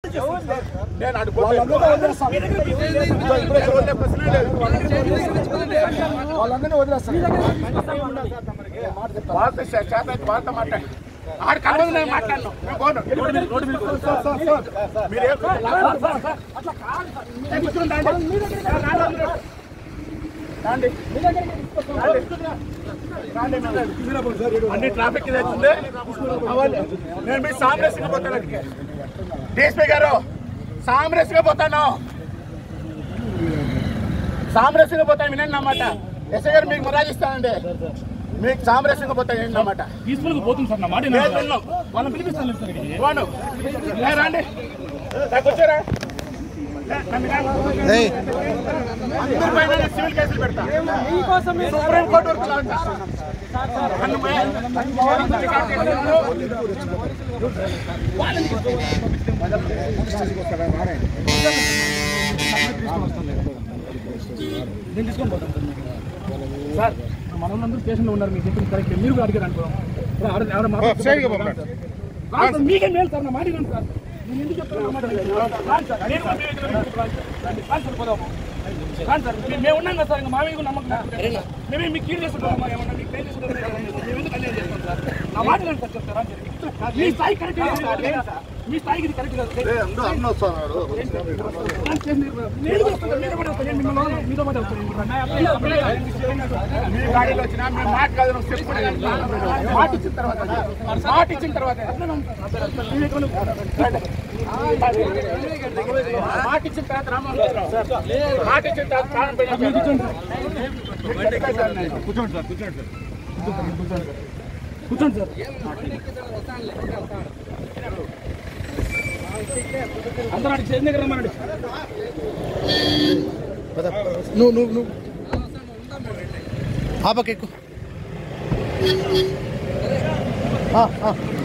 నేను అడుగుతాను వాళ్ళందరినీ వదిలేస్తాను వాళ్ళతో చేత అయితే వాళ్ళతో మాట్లాడి ఆడ కలవదు నేను మాట్లాడను నేను పోను. మీరు ఏం- నేను కూర్చోండి, రండి. రండి. రండి, రండి. అన్ని ట్రాఫిక్ ఇది అవుతుంది అవ్వాలి. నేను మీ సామరస్యంగా పోతాను అక్కడికి డిఎస్పీ గారు సామరస్యంగా పోతాను సామరస్యంగా పోతాను వినండి అన్నమాట ఎస్ఐ గారు మీకు మరాజిస్తానండి మీకు సామరస్యంగా పోతాను ఏంటి అన్నమాట పీస్ఫుల్ గా పోతుంది సార్ నా మాట లేదు, విన్నాం. వాళ్ళని పిలిపిస్తాను సార్ ఇక్కడికి. వాడు లే, రండి లే, కూర్చోరా లే, నన్ను కాదు. అందరి పైన నేను సివిల్ కేసులు పెడతా సుప్రీం కోర్టు వరకు లాగుతా. నన్ను మే- రికార్డ్ చేస్తున్నారు. నేను తీసుకొని పోతాను సార్ మీకు. సార్ మన వాళ్ళందరూ స్టేషన్లో ఉన్నారు మీరు చెప్పింది కరెక్ట్ మీరు కూడా అడిగారు అనుకో ఇప్పుడు ఆవిడ- ఆవిడ మాట్లాడుతున్నారు. రాదు సార్, మీకే మేలు సార్ నా మాట వినండి సార్ నేను ఎందుకు చెప్తాను నా మాట వినండి. రాను సార్, నేను కూడా మీ దగ్గర నుంచి రాను సార్. రండి, రాను సార్, పోదాము. రాను సార్, మే- మేము ఉన్నాం కదా సార్ ఇంకా మా మీద కూడా నమ్మకం లేకపోతే మేమే మీకు కీడు చేసుకుంటాం ఏమన్నా మీకు క్లెయిమ్ చేసుకుంటాం మేము ఎందుకు అన్యాయం చేస్తాం సార్ నా మాట వినండి సార్ చెప్తారా మీ స్థాయి కరెక్ట్ కాదు సార్. మీ స్థాయికి ఇది కరెక్ట్ కాదు నేను కూడా వస్తాను, నేను కూడా వస్తాను. నేను మిమ్మల్ని మీతో పాటు వస్తాను. మీ గాడిలో వచ్చినా మేము మాట కాదు నువ్వు చెప్పుకునేది మాట ఇచ్చిన తర్వాత మాట ఇచ్చిన తర్వాత మాట ఇచ్చిన తర్వాత రామోహన్ మాట ఇచ్చిన తర్వాత ప్రాణం పోయినా కూర్చోండి సార్ కూర్చోండి సార్ కూర్చోండి సార్ అందరూ అడిగి చేసిన దగ్గర రమ్మనండి నువ్వు నువ్వు నువ్వు ఆపకెక్కు